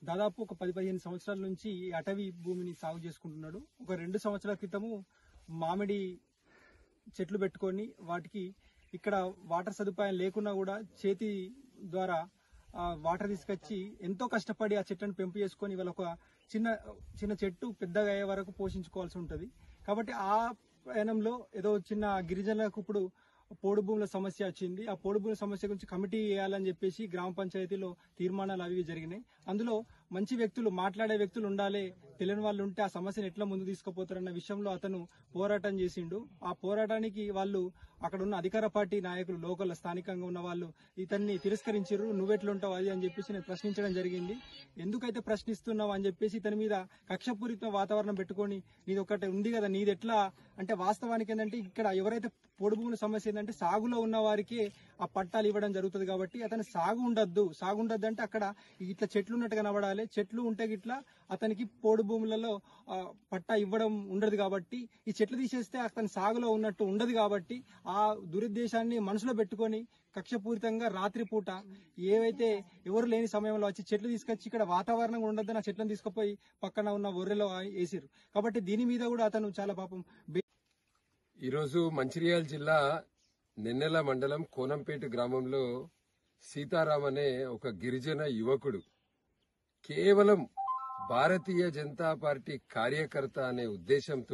దాదాపు ఒక పది పదిహేను సంవత్సరాల నుంచి ఈ అటవీ భూమిని సాగు చేసుకుంటున్నాడు ఒక రెండు సంవత్సరాల క్రితము మామిడి చెట్లు పెట్టుకొని వాటికి ఇక్కడ వాటర్ సదుపాయం లేకున్నా కూడా చేతి ద్వారా ఆ, వాటర్ తీసుకొచ్చి ఎంతో కష్టపడి ఆ చెట్లను పెంపు చేసుకొని ఇవాళ ఒక చిన్న చిన్న చెట్టు పెద్దగా అయ్యే వరకు పోషించుకోవాల్సి ఉంటుంది కాబట్టి ఆ ప్రయాణంలో ఏదో చిన్న గిరిజనులకు ఇప్పుడు పోడు భూముల సమస్య వచ్చింది ఆ పోడు భూముల సమస్య గురించి కమిటీ వేయాలని చెప్పేసి గ్రామ పంచాయతీలో తీర్మానాలు అవి ఇవి జరిగినాయి అందులో మంచి వ్యక్తులు మాట్లాడే వ్యక్తులు ఉండాలి తెలియని వాళ్ళు ఉంటే ఆ సమస్యను ఎట్లా ముందు తీసుకుపోతారన్న విషయంలో అతను పోరాటం చేసిండు ఆ పోరాటానికి వాళ్ళు అక్కడ ఉన్న అధికార పార్టీ నాయకులు లోకల్ స్థానికంగా ఉన్న వాళ్ళు ఇతన్ని తిరస్కరించారు నువ్వెట్లుంటావు అది అని చెప్పేసి నేను ప్రశ్నించడం జరిగింది ఎందుకైతే ప్రశ్నిస్తున్నావు అని చెప్పేసి ఇతని మీద కక్షపూరిత వాతావరణం పెట్టుకొని నీది ఒకటి ఉంది కదా నీది ఎట్లా అంటే వాస్తవానికి ఏంటంటే ఇక్కడ ఎవరైతే పొడి భూముల సమస్య ఏంటంటే సాగులో ఉన్న వారికి ఆ పట్టాలు ఇవ్వడం జరుగుతుంది కాబట్టి అతని సాగు ఉండద్దు సాగు ఉండద్దు అంటే అక్కడ ఇట్లా చెట్లు ఉన్నట్టు కనబడాలి చెట్లు ఉంటే గిట్లా అతనికి పోడు భూములలో ఆ, పట్టా ఇవ్వడం ఉండదు కాబట్టి ఈ చెట్లు తీసేస్తే అతని సాగులో ఉన్నట్టు ఉండదు కాబట్టి ఆ దురుద్దేశాన్ని మనసులో పెట్టుకొని కక్షపూరితంగా రాత్రిపూట ఏవైతే ఎవరు లేని సమయంలో వచ్చి చెట్లు తీసుకొచ్చి ఇక్కడ వాతావరణం ఉండద్దని ఆ చెట్లను తీసుకుపోయి పక్కన ఉన్న ఒర్రెలో వేసిరు కాబట్టి దీని మీద కూడా అతను చాలా పాపం బే- ఈరోజు మంచిర్యాల జిల్లా నెన్నెల మండలం కోనంపేట గ్రామంలో సీతారాం అనే ఒక గిరిజన యువకుడు కేవలం భారతీయ జనతా పార్టీ కార్యకర్త అనే ఉద్దేశంతో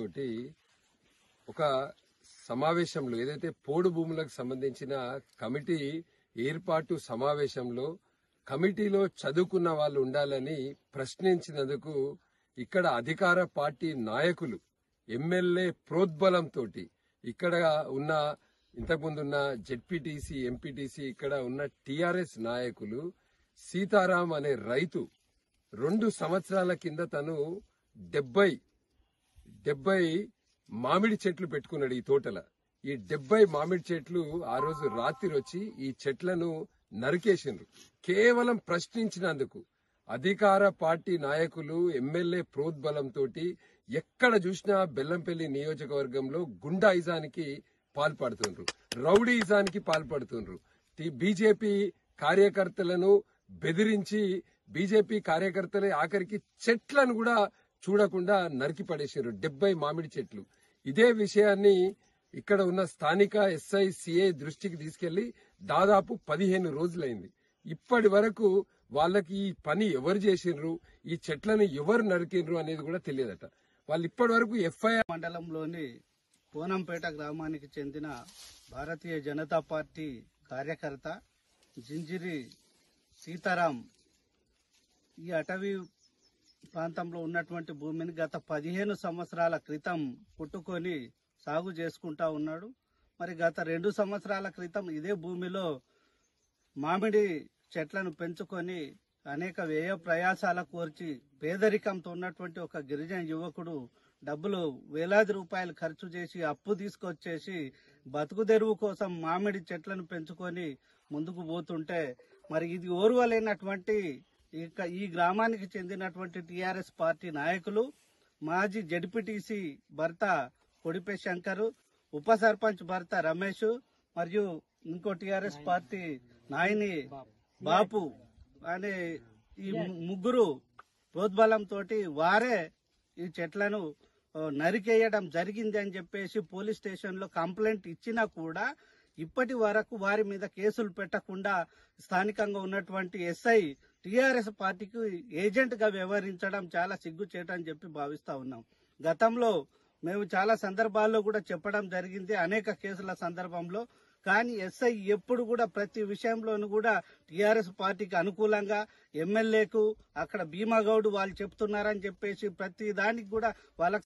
ఒక సమావేశంలో ఏదైతే పోడు భూములకు సంబంధించిన కమిటీ ఏర్పాటు సమావేశంలో కమిటీలో చదువుకున్న వాళ్ళు ఉండాలని ప్రశ్నించినందుకు ఇక్కడ అధికార పార్టీ నాయకులు ఎమ్మెల్యే ప్రోద్బలంతో ఇక్కడ ఉన్న ఇంతకుముందున్న జెడ్పీటీసీ ఎంపీటీసీ ఇక్కడ ఉన్న టీఆర్ఎస్ నాయకులు సీతారాం అనే రైతు రెండు సంవత్సరాల కింద తను డెబ్బై డెబ్బై మామిడి చెట్లు పెట్టుకున్నాడు ఈ తోటల ఈ డెబ్బై మామిడి చెట్లు ఆ రోజు రాత్రి వచ్చి ఈ చెట్లను నరికేసిండ్రు కేవలం ప్రశ్నించినందుకు అధికార పార్టీ నాయకులు ఎమ్మెల్యే ప్రోద్బలంతో ఎక్కడ చూసినా బెల్లంపల్లి నియోజకవర్గంలో గుండాయిజానికి పాల్పడుతుండ్రు రౌడీయిజానికి పాల్పడుతుండ్రు టి- బీజేపీ కార్యకర్తలను బెదిరించి బీజేపీ కార్యకర్తలే ఆఖరికి చెట్లను కూడా చూడకుండా నరికి పడేసారు డెబ్బై మామిడి చెట్లు ఇదే విషయాన్ని ఇక్కడ ఉన్న స్థానిక ఎస్ఐ సిఐ దృష్టికి తీసుకెళ్లి దాదాపు పదిహేను రోజులైంది ఇప్పటి వరకు వాళ్ళకి ఈ పని ఎవరు చేసిండ్రు ఈ చెట్లను ఎవరు నరికిండ్రు అనేది కూడా తెలియదట వాళ్ళు ఇప్పటి వరకు ఎఫ్ఐఆర్ మండలంలోని కోనంపేట గ్రామానికి చెందిన భారతీయ జనతా పార్టీ కార్యకర్త జింజిరి సీతారాం ఈ అటవీ ప్రాంతంలో ఉన్నటువంటి భూమిని గత పదిహేను సంవత్సరాల క్రితం పుట్టుకొని సాగు చేసుకుంటా ఉన్నాడు మరి గత రెండు సంవత్సరాల క్రితం ఇదే భూమిలో మామిడి చెట్లను పెంచుకొని అనేక వ్యయ ప్రయాసాల కోర్చి పేదరికంతో ఉన్నటువంటి ఒక గిరిజన యువకుడు డబ్బులు వేలాది రూపాయలు ఖర్చు చేసి అప్పు తీసుకొచ్చేసి బతుకు తెరువు కోసం మామిడి చెట్లను పెంచుకొని ముందుకు పోతుంటే మరి ఇది ఓర్వలేనటువంటి ఇక ఈ గ్రామానికి చెందినటువంటి టిఆర్ఎస్ పార్టీ నాయకులు మాజీ జడ్పీటీసీ భర్త కొడిపే శంకర్ ఉప సర్పంచ్ భర్త రమేష్ మరియు ఇంకో టిఆర్ఎస్ పార్టీ నాయని బాపు అనే ఈ ము- ముగ్గురు ప్రోద్బలంతో వారే ఈ చెట్లను ఆ, నరికేయడం జరిగింది అని చెప్పేసి పోలీస్ స్టేషన్ లో కంప్లైంట్ ఇచ్చినా కూడా ఇప్పటి వరకు వారి మీద కేసులు పెట్టకుండా స్థానికంగా ఉన్నటువంటి ఎస్ఐ టిఆర్ఎస్ పార్టీకి ఏజెంట్ గా వ్యవహరించడం చాలా సిగ్గుచేటు అని చెప్పి భావిస్తా ఉన్నాం గతంలో మేము చాలా సందర్భాల్లో కూడా చెప్పడం జరిగింది అనేక కేసుల సందర్భంలో కానీ ఎస్ఐ ఎప్పుడు కూడా ప్రతి విషయంలోనూ కూడా టిఆర్ఎస్ పార్టీకి అనుకూలంగా ఎమ్మెల్యేకు అక్కడ భీమా గౌడ్ వాళ్ళు చెప్తున్నారని చెప్పేసి ప్రతి దానికి కూడా వాళ్ళ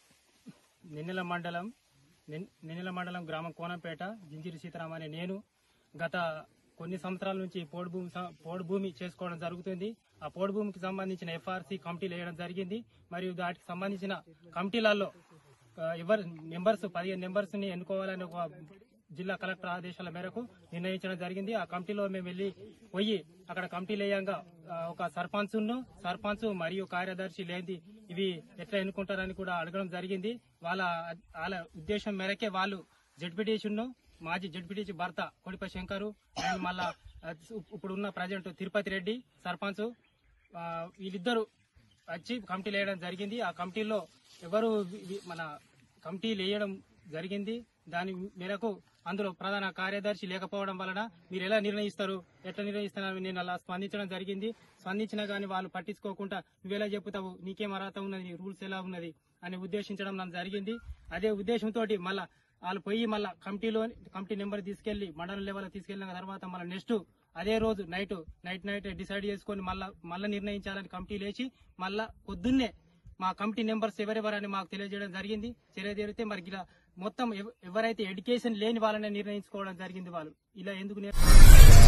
నిన్నెల మండలం నిన్- నిన్నెల మండలం గ్రామం కోనంపేట జింజిరి సీతారాం అనే నేను గత కొన్ని సంవత్సరాల నుంచి పోడు భూమి స- పోడు భూమి చేసుకోవడం జరుగుతుంది ఆ పోడు భూమికి సంబంధించిన ఎఫ్ఆర్సీ కమిటీలు వేయడం జరిగింది మరియు వాటికి సంబంధించిన కమిటీలలో ఆ, ఎవరు మెంబర్స్ పదిహేను మెంబర్స్ ని ఎన్నుకోవాలని ఒక జిల్లా కలెక్టర్ ఆదేశాల మేరకు నిర్ణయించడం జరిగింది ఆ కమిటీలో మేము వెళ్లి పోయి అక్కడ కమిటీలు వేయంగా ఆ, ఒక సర్పంచ్ సర్పంచ్ మరియు కార్యదర్శి లేనిది ఇవి ఎట్లా ఎన్నుకుంటారని కూడా అడగడం జరిగింది వాళ్ళ వాళ్ళ ఉద్దేశం మేరకే వాళ్ళు జడ్పీటీసీను మాజీ జడ్పీటీసీ భర్త కొడిప శంకరు అండ్ మళ్ళా ఆ, ఇప్పుడు ఉన్న ప్రజెంట్ తిరుపతి రెడ్డి సర్పంచ్ ఆ, వీళ్ళిద్దరు వచ్చి కమిటీలు వేయడం జరిగింది ఆ కమిటీలో ఎవరు వి- వి- మన కమిటీలు వేయడం జరిగింది దాని మేరకు అందులో ప్రధాన కార్యదర్శి లేకపోవడం వలన మీరు ఎలా నిర్ణయిస్తారు ఎట్లా నిర్ణయిస్తున్నారు నేను అలా స్పందించడం జరిగింది స్పందించినా గానీ వాళ్ళు పట్టించుకోకుండా నువ్వెలా చెప్తావు నీకేం అర్హత ఉన్నది నీ రూల్స్ ఎలా ఉన్నది అని ఉద్దేశించడం నాకు జరిగింది అదే ఉద్దేశంతో మళ్ళా వాళ్ళు పోయి మళ్ళా కమిటీలో కమిటీ నెంబర్ తీసుకెళ్లి మండలం లెవెల్ తీసుకెళ్లిన తర్వాత మళ్ళీ నెక్స్ట్ అదే రోజు నైట్ నైట్ నైట్ డిసైడ్ చేసుకొని మళ్ళా మళ్ళీ నిర్ణయించాలని కమిటీ లేచి మళ్ళా పొద్దున్నే మా కమిటీ నెంబర్స్ ఎవరెవరని మాకు తెలియజేయడం జరిగింది తెలియజేరితే మరి ఇలా మొత్తం ఎవ- ఎవరైతే ఎడ్యుకేషన్ లేని వాళ్ళనే నిర్ణయించుకోవడం జరిగింది వాళ్ళు ఇలా ఎందుకు నిర్-